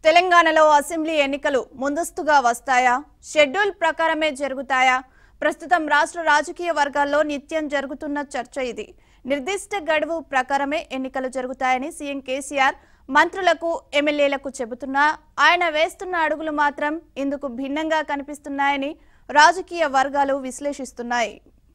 తెలంగాణలో అసెంబ్లీ ఎన్నికలు ముందస్తుగా వస్తాయా షెడ్యూల్ ప్రకారమే జరుగుతాయా ప్రస్తుతం రాష్ట్ర రాజకీయ వర్గాల్లో నిత్యం జరుగుతున్న చర్చ ఇది నిర్దిష్ట గడువు ప్రకారమే ఎన్నికలు జరుగుతాయని సీఎం కేసీఆర్ మంత్రులకు ఎమ్మెల్యేలకు చెబుతున్నా ఆయన వేస్తున్న అడుగులు మాత్రం ఇందుకు భిన్నంగా కనిపిస్తున్నాయని రాజకీయ వర్గాలు విశ్లేషిస్తున్నాయి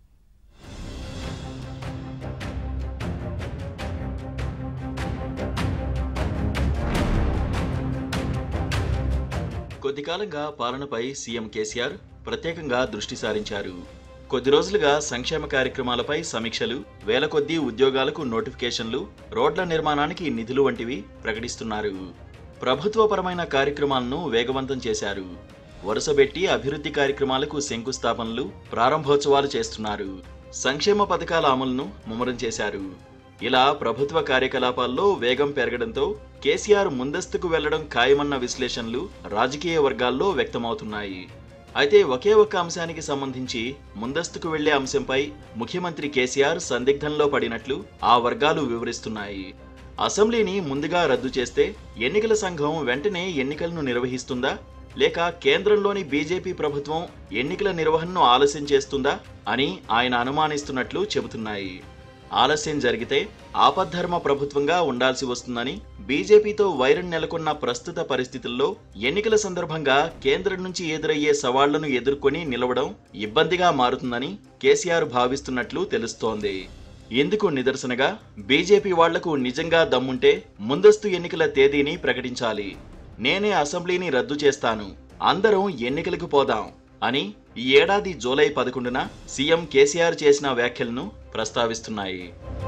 కొద్ది కాలంగా పాలనపై సీఎం కేసీఆర్ ప్రత్యేకంగా దృష్టి సారించారు కొద్ది రోజులుగా సంక్షేమ కార్యక్రమాలపై సమీక్షలు వేల కొద్దీ ఉద్యోగాలకు నోటిఫికేషన్లు రోడ్ల నిర్మాణానికి నిధులు వంటివి ప్రకటిస్తున్నారు ప్రభుత్వపరమైన కార్యక్రమాలను వేగవంతం చేశారు వరుసబెట్టి అభివృద్ధి కార్యక్రమాలకు శంకుస్థాపనలు ప్రారంభోత్సవాలు చేస్తున్నారు సంక్షేమ పథకాల అమలును ముమ్మరం చేశారు ఇలా ప్రభుత్వ కార్యకలాపాల్లో వేగం పెరగడంతో కేసీఆర్ ముందస్తుకు వెళ్లడం ఖాయమన్న విశ్లేషణలు రాజకీయ వర్గాల్లో వ్యక్తమవుతున్నాయి అయితే ఒకే ఒక్క అంశానికి సంబంధించి ముందస్తుకు వెళ్లే అంశంపై ముఖ్యమంత్రి కేసీఆర్ సందిగ్ధంలో పడినట్లు ఆ వర్గాలు వివరిస్తున్నాయి అసెంబ్లీని ముందుగా రద్దు చేస్తే ఎన్నికల సంఘం వెంటనే ఎన్నికలను నిర్వహిస్తుందా లేక కేంద్రంలోని బీజేపీ ప్రభుత్వం ఎన్నికల నిర్వహణను ఆలస్యం చేస్తుందా అని ఆయన అనుమానిస్తున్నట్లు చెబుతున్నాయి ఆలస్యం జరిగితే ఆపద్ధర్మ ప్రభుత్వంగా ఉండాల్సి వస్తుందని బీజేపీతో వైరం నెలకొన్న ప్రస్తుత పరిస్థితుల్లో ఎన్నికల సందర్భంగా కేంద్రం నుంచి ఎదురయ్యే సవాళ్లను ఎదుర్కొని నిలవడం ఇబ్బందిగా మారుతుందని కేసీఆర్ భావిస్తున్నట్లు తెలుస్తోంది ఇందుకు నిదర్శనగా బీజేపీ వాళ్లకు నిజంగా దమ్ముంటే ముందస్తు ఎన్నికల తేదీని ప్రకటించాలి నేనే అసెంబ్లీని రద్దు చేస్తాను అందరం ఎన్నికలకు పోదాం అని ఈ ఏడాది జూలై పదకొండున సీఎం కేసీఆర్ చేసిన వ్యాఖ్యలను ప్రస్తావిస్తున్నాయి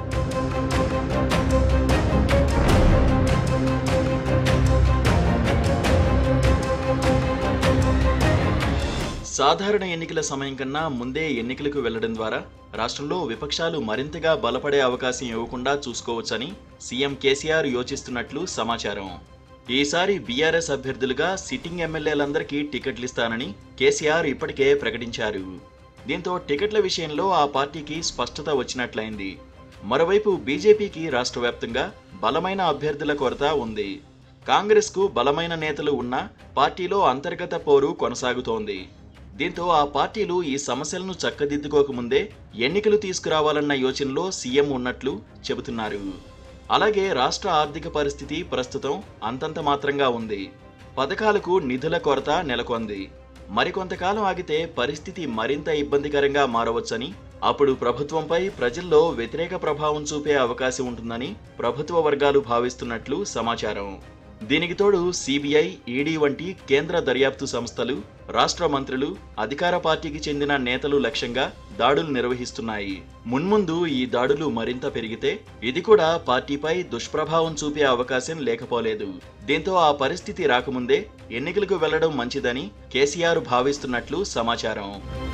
సాధారణ ఎన్నికల సమయం కన్నా ముందే ఎన్నికలకు వెళ్లడం ద్వారా రాష్ట్రంలో విపక్షాలు మరింతగా బలపడే అవకాశం ఇవ్వకుండా చూసుకోవచ్చని సీఎం కేసీఆర్ యోచిస్తున్నట్లు సమాచారం ఈసారి బీఆర్ఎస్ అభ్యర్థులుగా సిట్టింగ్ ఎమ్మెల్యేలందరికీ టికెట్లు ఇస్తానని కేసీఆర్ ఇప్పటికే ప్రకటించారు దీంతో టికెట్ల విషయంలో ఆ పార్టీకి స్పష్టత వచ్చినట్లయింది మరోవైపు బీజేపీకి రాష్ట్ర వ్యాప్తంగా బలమైన అభ్యర్థుల కొరత ఉంది కాంగ్రెస్కు బలమైన నేతలు ఉన్నా పార్టీలో అంతర్గత పోరు కొనసాగుతోంది దీంతో ఆ పార్టీలు ఈ సమస్యలను చక్కదిద్దుకోకముందే ఎన్నికలు తీసుకురావాలన్న యోచనలో సీఎం ఉన్నట్లు చెబుతున్నారు అలాగే రాష్ట్ర ఆర్థిక పరిస్థితి ప్రస్తుతం అంతంత మాత్రంగా ఉంది పథకాలకు నిధుల కొరత నెలకొంది మరికొంతకాలం ఆగితే పరిస్థితి మరింత ఇబ్బందికరంగా మారవచ్చని అప్పుడు ప్రభుత్వంపై ప్రజల్లో వ్యతిరేక ప్రభావం చూపే అవకాశం ఉంటుందని ప్రభుత్వ వర్గాలు భావిస్తున్నట్లు సమాచారం దీనికి తోడు సిబిఐ ఈడీ వంటి కేంద్ర దర్యాప్తు సంస్థలు రాష్ట్ర మంత్రులు అధికార పార్టీకి చెందిన నేతలు లక్ష్యంగా దాడులు నిర్వహిస్తున్నాయి మున్ముందు ఈ దాడులు మరింత పెరిగితే ఇది కూడా పార్టీపై దుష్ప్రభావం చూపే అవకాశం లేకపోలేదు దీంతో ఆ పరిస్థితి రాకముందే ఎన్నికలకు వెళ్లడం మంచిదని కేసీఆర్ భావిస్తున్నట్లు సమాచారం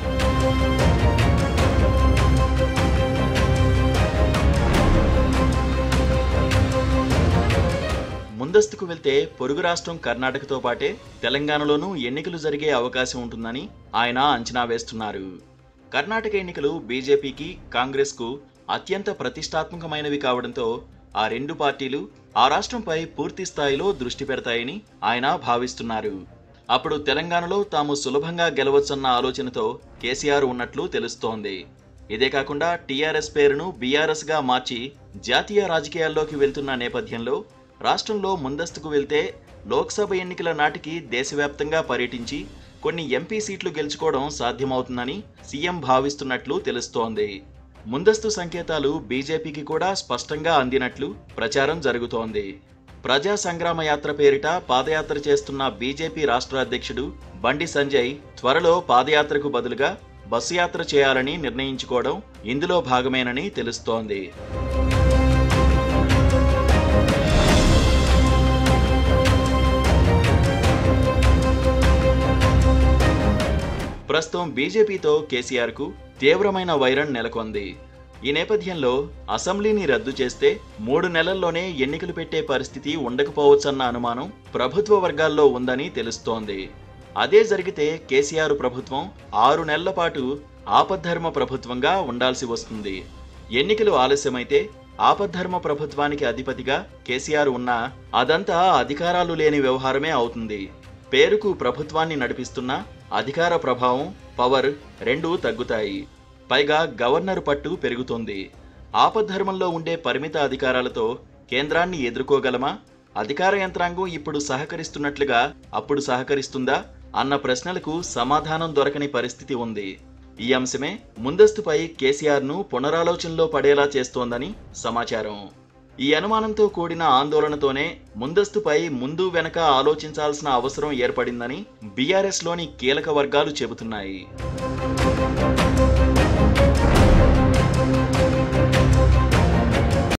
ముందస్తుకు వెళ్తే పొరుగు రాష్ట్రం కర్ణాటకతో పాటే తెలంగాణలోనూ ఎన్నికలు జరిగే అవకాశం ఉంటుందని ఆయన అంచనా వేస్తున్నారు కర్ణాటక ఎన్నికలు బీజేపీకి కాంగ్రెస్కు అత్యంత ప్రతిష్టాత్మకమైనవి కావడంతో ఆ రెండు పార్టీలు ఆ రాష్ట్రంపై పూర్తి స్థాయిలో దృష్టి పెడతాయని ఆయన భావిస్తున్నారు అప్పుడు తెలంగాణలో తాము సులభంగా గెలవచ్చన్న ఆలోచనతో కేసీఆర్ ఉన్నట్లు తెలుస్తోంది ఇదే కాకుండా టీఆర్ఎస్ పేరును బీఆర్ఎస్ గా మార్చి జాతీయ రాజకీయాల్లోకి వెళ్తున్న నేపథ్యంలో రాష్ట్రంలో ముందస్తుకు వెళ్తే లోక్సభ ఎన్నికల నాటికి దేశవ్యాప్తంగా పర్యటించి కొన్ని ఎంపీ సీట్లు గెలుచుకోవడం సాధ్యమవుతుందని సీఎం భావిస్తున్నట్లు తెలుస్తోంది ముందస్తు సంకేతాలు బీజేపీకి కూడా స్పష్టంగా అందినట్లు ప్రచారం జరుగుతోంది ప్రజా సంగ్రామ యాత్ర పేరిట పాదయాత్ర చేస్తున్న బీజేపీ రాష్ట్ర అధ్యక్షుడు బండి సంజయ్ త్వరలో పాదయాత్రకు బదులుగా బస్సు యాత్ర చేయాలని నిర్ణయించుకోవడం ఇందులో భాగమేనని తెలుస్తోంది ప్రస్తుతం బీజేపీతో కేసీఆర్కు తీవ్రమైన వైరం నెలకొంది ఈ నేపథ్యంలో అసెంబ్లీని రద్దు చేస్తే మూడు నెలల్లోనే ఎన్నికలు పెట్టే పరిస్థితి ఉండకపోవచ్చన్న అనుమానం ప్రభుత్వ వర్గాల్లో ఉందని తెలుస్తోంది అదే జరిగితే కేసీఆర్ ప్రభుత్వం ఆరు నెలల పాటు ఆపద్ధర్మ ప్రభుత్వంగా ఉండాల్సి వస్తుంది ఎన్నికలు ఆలస్యమైతే ఆపద్ధర్మ ప్రభుత్వానికి అధిపతిగా కేసీఆర్ ఉన్నా అదంతా అధికారాలు లేని వ్యవహారమే అవుతుంది పేరుకు ప్రభుత్వాన్ని నడిపిస్తున్న అధికార ప్రభావం పవర్ రెండూ తగ్గుతాయి పైగా గవర్నర్ పట్టు పెరుగుతుంది ఆపద్ధర్మంలో ఉండే పరిమిత అధికారాలతో కేంద్రాన్ని ఎదుర్కోగలమా అధికార యంత్రాంగం ఇప్పుడు సహకరిస్తున్నట్లుగా అప్పుడు సహకరిస్తుందా అన్న ప్రశ్నలకు సమాధానం దొరకని పరిస్థితి ఉంది ఈ అంశమే ముందస్తుపై కేసీఆర్ను పునరాలోచనలో పడేలా చేస్తోందని సమాచారం ఈ అనుమానంతో కూడిన ఆందోళనతోనే ముందస్తుపై ముందు వెనక ఆలోచించాల్సిన అవసరం ఏర్పడిందని బీఆర్ఎస్లోని కీలక వర్గాలు చెబుతున్నాయి